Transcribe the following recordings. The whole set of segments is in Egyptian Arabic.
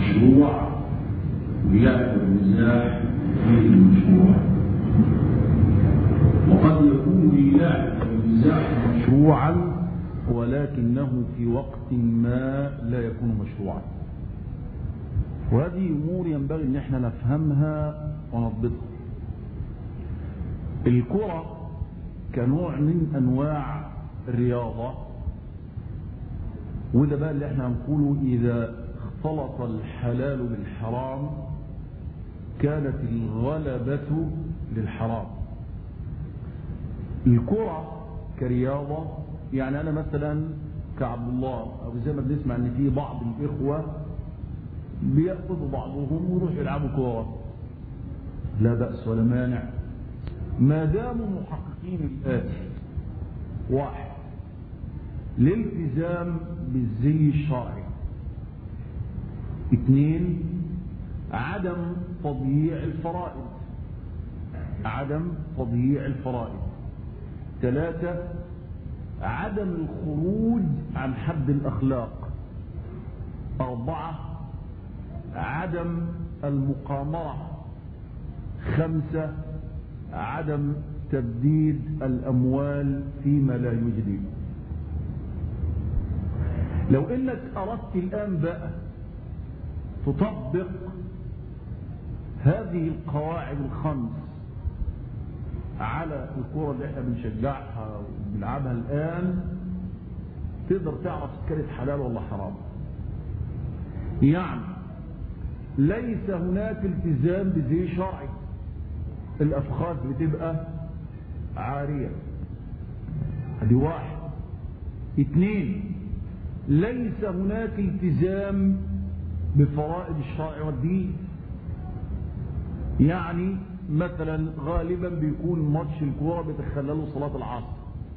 المشروع ويعرف المزاح في المشروع وقد يكون اللعب والمزاح مشروعا ولكنه في وقت ما لا يكون مشروعا وهذه امور ينبغي ان احنا نفهمها ونضبطها الكره كنوع من انواع الرياضه وده بقى اللي احنا هنقوله اذا اختلط الحلال بالحرام كانت الغلبة للحرام الكرة كرياضة يعني انا مثلا كعبد الله او زي ما بنسمع ان في بعض الاخوة بيأخذوا بعضهم ويروحوا يلعبوا كورة لا بأس ولا مانع ما داموا محققين الآتي واحد الالتزام بالزي الشرعي اثنين عدم تضييع الفرائض عدم تضييع الفرائض ثلاثة عدم الخروج عن حد الأخلاق أربعة عدم المقامرة خمسة عدم تبديد الأموال فيما لا يجدي لو انك اردت الان بقى تطبق هذه القواعد الخمس على الكرة اللي احنا بنشجعها وبنلعبها الان تقدر تعرف كانت حلال ولا حرام يعني ليس هناك التزام بزي شرعي الافخاذ بتبقى عارية ادي واحد اثنين ليس هناك التزام بفرائض الشرع والدين يعني مثلا غالبا بيكون ماتش الكوره بتخلله صلاه العصر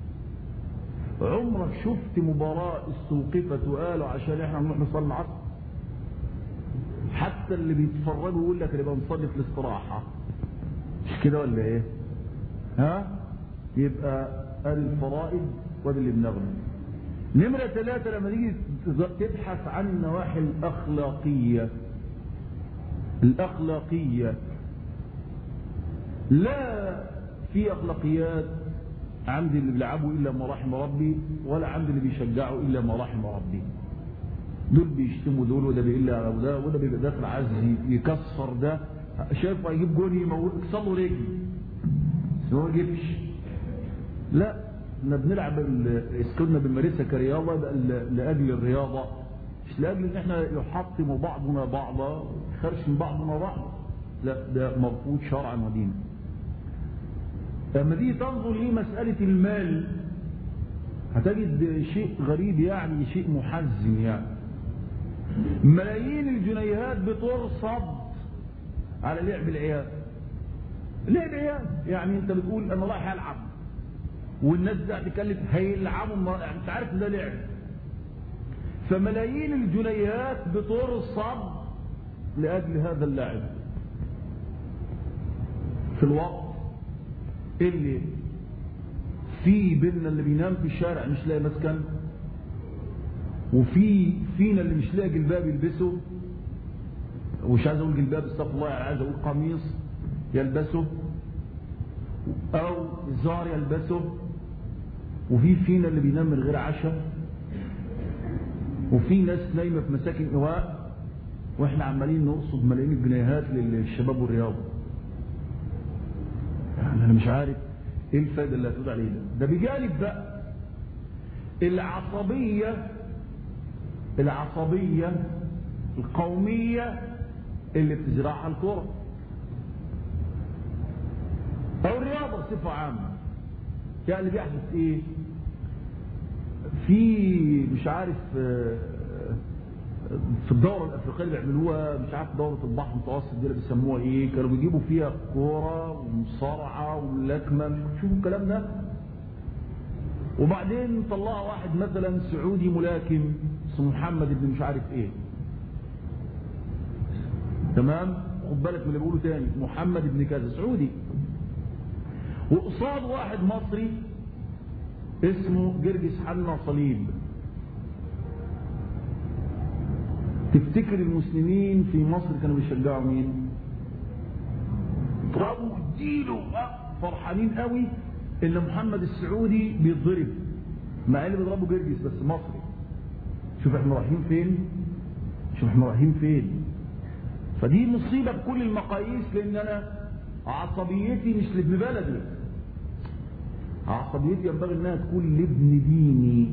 عمرك شفت مباراه استوقفت وقالوا عشان احنا نروح نصلي العصر حتى اللي بيتفرجوا يقول لك نبقى نصلي في الاستراحه مش كده ولا ايه ها يبقى الفرائض وده اللي بناخده نمرة ثلاثة لما تيجي تبحث عن النواحي الأخلاقية الأخلاقية لا في أخلاقيات عند اللي بيلعبوا إلا ما رحم ربي ولا عند اللي بيشجعوا إلا ما رحم ربي دول بيشتموا دول وده بيقل على ده وده بيبقى داخل عايز يكسر ده شايف هيجيب جون يموت اكسر له رجلي بس هو ما جبش لا احنا بنلعب كنا بنمارسها كرياضه لاجل الرياضه مش لاجل ان احنا يحطم بعضنا بعضا خرش من بعضنا بعض لا ده مرفوض شرعا ودينا لما دي تنظر لمساله المال هتجد شيء غريب يعني شيء محزن يعني ملايين الجنيهات بترصد على لعب العيال لعب عيال يعني انت بتقول انا رايح العب والناس ده تكلف هيلعبوا يعني انت عارف ده لعب فملايين الجنيهات بترصد لاجل هذا اللعب في الوقت اللي في بيننا اللي بينام في الشارع مش لاقي مسكن وفي فينا اللي مش لاقي جلباب يلبسه ومش عايز اقول جلباب استغفر الله يعني عايز اقول قميص يلبسه او زار يلبسه وفي فينا اللي بينام من غير عشاء وفي ناس نايمه في مساكن ايواء واحنا عمالين نقصد ملايين الجنيهات للشباب والرياضه يعني انا مش عارف ايه الفائده اللي هتقول عليه ده ده بجانب بقى العصبيه العصبيه القوميه اللي بتزرعها الكره او الرياضه بصفه عامه يعني اللي بيحدث ايه في مش عارف في الدورة الأفريقية اللي بيعملوها مش عارف دورة البحر المتوسط دي اللي بيسموها إيه كانوا بيجيبوا فيها كورة ومصارعة وملاكمة شوفوا الكلام ده وبعدين طلعوا واحد مثلا سعودي ملاكم اسمه محمد بن مش عارف إيه تمام خد بالك من اللي بيقوله تاني محمد بن كذا سعودي وقصاد واحد مصري اسمه جرجس حنا صليب تفتكر المسلمين في مصر كانوا بيشجعوا مين اضربوا اديله فرحانين قوي ان محمد السعودي بيتضرب مع اللي بيضربوا جرجس بس مصري شوف احنا رايحين فين شوف احنا رايحين فين فدي مصيبه بكل المقاييس لان انا عصبيتي مش لابن بلدي عصبيتي ينبغي انها تكون لابن ديني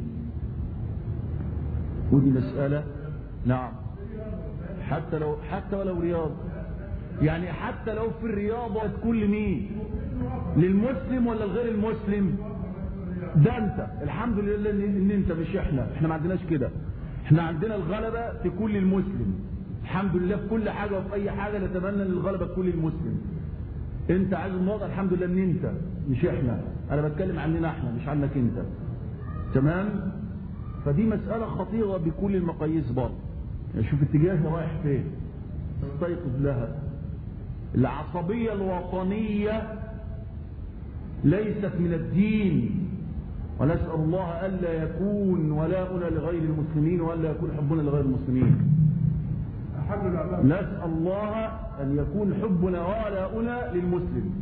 ودي مساله نعم حتى لو حتى ولو رياض يعني حتى لو في الرياضه تكون لمين للمسلم ولا لغير المسلم ده انت الحمد لله ان انت مش احنا احنا ما عندناش كده احنا عندنا الغلبه تكون للمسلم الحمد لله في كل حاجه وفي اي حاجه نتمنى ان الغلبه تكون للمسلم انت عايز النقطه الحمد لله ان انت مش احنا انا بتكلم عننا احنا مش عنك انت تمام فدي مساله خطيره بكل المقاييس برضه يعني شوف اتجاهي رايح فين استيقظ لها العصبيه الوطنيه ليست من الدين ونسأل الله ألا يكون ولاؤنا لغير المسلمين وألا يكون حبنا لغير المسلمين نسأل الله أن يكون حبنا ولاؤنا للمسلم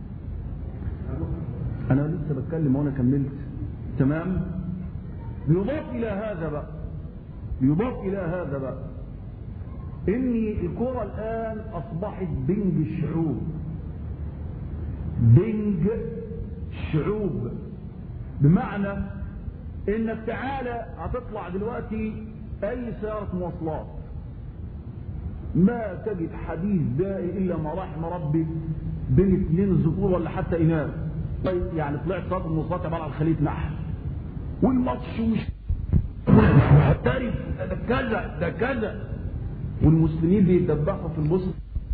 أنا لسه بتكلم وأنا كملت تمام بيضاف إلى هذا بقى بيضاف إلى هذا بقى إن الكرة الآن أصبحت بنج الشعوب بنج الشعوب بمعنى انك تعالى هتطلع دلوقتي اي سيارة مواصلات ما تجد حديث دائي الا ما رحم ربي بين اثنين ذكور ولا حتى اناث طيب يعني طلعت صلاه المواصلات عباره عن خليه نحل والماتش ومش محترف ده كذا ده كذا والمسلمين بيتدبحوا في البصر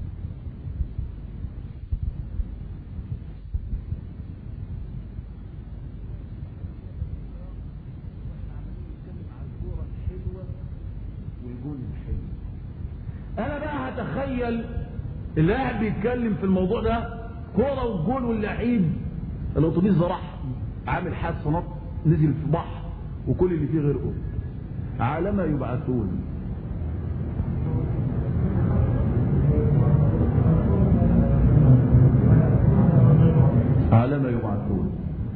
انا بقى هتخيل اللي قاعد بيتكلم في الموضوع ده كوره والجول واللعيب الاتوبيس ده راح عامل حادثه نط نزل في بحر وكل اللي فيه غرقوا على ما يبعثون على ما يبعثون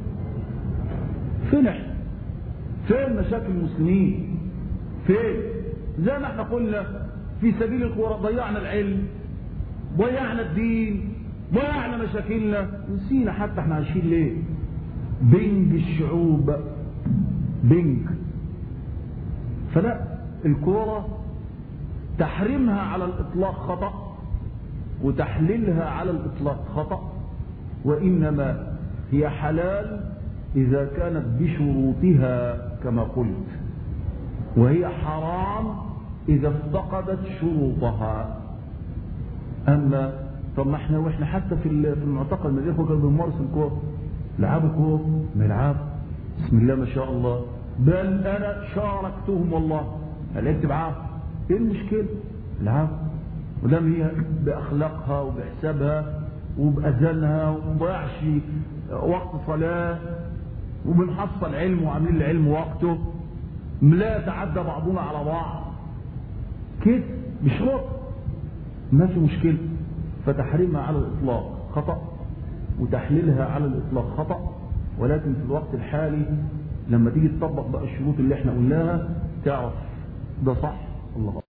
فين احنا فين مشاكل المسلمين فين زي ما احنا قلنا في سبيل الكورة ضيعنا العلم ضيعنا الدين ضيعنا مشاكلنا نسينا حتى احنا عايشين ليه بنج الشعوب بنج فلا الكورة تحريمها على الإطلاق خطأ وتحليلها على الإطلاق خطأ وإنما هي حلال إذا كانت بشروطها كما قلت وهي حرام إذا افتقدت شروطها أما طب ما احنا واحنا حتى في في المعتقل من الإخوة كانوا بيمارسوا الكورة لعبوا كورة ملعب بسم الله ما شاء الله بل أنا شاركتهم والله لعبت معاهم إيه المشكلة؟ العب ودام هي بأخلاقها وبحسابها وبأذانها ومضيعش وقت صلاة وبنحصل علم وعاملين العلم وقته لا يتعدى بعضنا على بعض كده بشروط ما في مشكلة فتحريمها على الإطلاق خطأ وتحليلها على الإطلاق خطأ ولكن في الوقت الحالي لما تيجي تطبق بقى الشروط اللي احنا قلناها تعرف ده صح الله غلط